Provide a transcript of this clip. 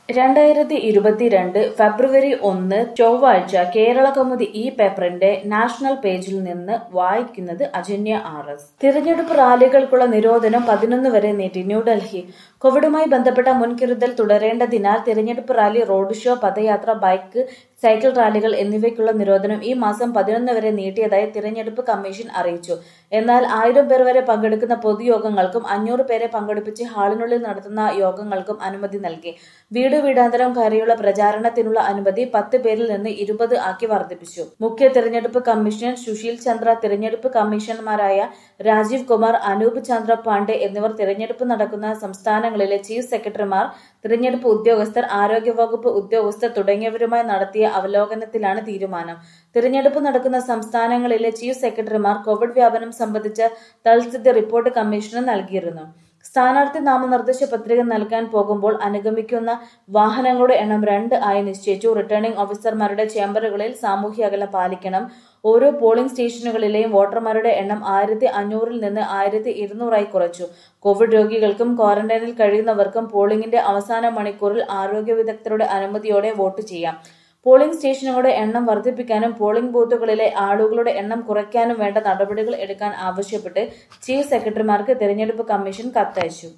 രണ്ടായിരത്തി ഇരുപത്തിരണ്ട് ഫെബ്രുവരി ഒന്ന് ചൊവ്വാഴ്ച കേരള കൗമുദി ഈ പേപ്പറിന്റെ നാഷണൽ പേജിൽ നിന്ന് വായിക്കുന്നത് അജന്യ ആർ എസ് തിരഞ്ഞെടുപ്പ് റാലികൾക്കുള്ള നിരോധനം പതിനൊന്ന് വരെ നീട്ടി ന്യൂഡൽഹി കോവിഡുമായി ബന്ധപ്പെട്ട മുൻകരുതൽ തുടരേണ്ടതിനാൽ തിരഞ്ഞെടുപ്പ് റാലി റോഡ് ഷോ പദയാത്ര ബൈക്ക് സൈക്കിൾ റാലികൾ എന്നിവയ്ക്കുള്ള നിരോധനം ഈ മാസം പതിനൊന്ന് വരെ നീട്ടിയതായി തിരഞ്ഞെടുപ്പ് കമ്മീഷൻ അറിയിച്ചു എന്നാൽ ആയിരം പേർ വരെ പങ്കെടുക്കുന്ന പൊതുയോഗങ്ങൾക്കും അഞ്ഞൂറ് പേരെ പങ്കെടുപ്പിച്ച് ഹാളിനുള്ളിൽ നടത്തുന്ന യോഗങ്ങൾക്കും അനുമതി നൽകി വീട് വീടാന്തരം കയറിയുള്ള പ്രചാരണത്തിനുള്ള അനുമതി പത്ത് പേരിൽ നിന്ന് ഇരുപത് ആക്കി വർദ്ധിപ്പിച്ചു മുഖ്യ തിരഞ്ഞെടുപ്പ് കമ്മീഷണർ സുശീൽ ചന്ദ്ര തിരഞ്ഞെടുപ്പ് കമ്മീഷണർമാരായ രാജീവ് കുമാർ അനൂപ് ചന്ദ്ര പാണ്ഡെ എന്നിവർ തിരഞ്ഞെടുപ്പ് നടക്കുന്ന സംസ്ഥാനങ്ങളിലെ ചീഫ് സെക്രട്ടറിമാർ തിരഞ്ഞെടുപ്പ് ഉദ്യോഗസ്ഥർ ആരോഗ്യവകുപ്പ് ഉദ്യോഗസ്ഥർ തുടങ്ങിയവരുമായി നടത്തിയ അവലോകനത്തിലാണ് തീരുമാനം തിരഞ്ഞെടുപ്പ് നടക്കുന്ന സംസ്ഥാനങ്ങളിലെ ചീഫ് സെക്രട്ടറിമാർ കോവിഡ് വ്യാപനം സംബന്ധിച്ച തൽസ്ഥിതി റിപ്പോർട്ട് കമ്മീഷന് നൽകിയിരുന്നു സ്ഥാനാർത്ഥി നാമനിർദ്ദേശ പത്രിക നൽകാൻ പോകുമ്പോൾ അനുഗമിക്കുന്ന വാഹനങ്ങളുടെ എണ്ണം രണ്ട് ആയി നിശ്ചയിച്ചു റിട്ടേണിംഗ് ഓഫീസർമാരുടെ ചേംബറുകളിൽ സാമൂഹ്യ അകലം പാലിക്കണം ഓരോ പോളിംഗ് സ്റ്റേഷനുകളിലെയും വോട്ടർമാരുടെ എണ്ണം ആയിരത്തി അഞ്ഞൂറിൽ നിന്ന് ആയിരത്തി ഇരുന്നൂറായി കുറച്ചു കോവിഡ് രോഗികൾക്കും ക്വാറന്റൈനിൽ കഴിയുന്നവർക്കും പോളിംഗിന്റെ അവസാന മണിക്കൂറിൽ ആരോഗ്യ വിദഗ്ധരുടെ അനുമതിയോടെ വോട്ട് ചെയ്യാം പോളിംഗ് സ്റ്റേഷനുകളുടെ എണ്ണം വർദ്ധിപ്പിക്കാനും പോളിംഗ് ബൂത്തുകളിലെ ആളുകളുടെ എണ്ണം കുറയ്ക്കാനും വേണ്ട നടപടികൾ എടുക്കാൻ ആവശ്യപ്പെട്ട് ചീഫ് സെക്രട്ടറിമാർക്ക് തിരഞ്ഞെടുപ്പ് കമ്മീഷൻ കത്തയച്ചു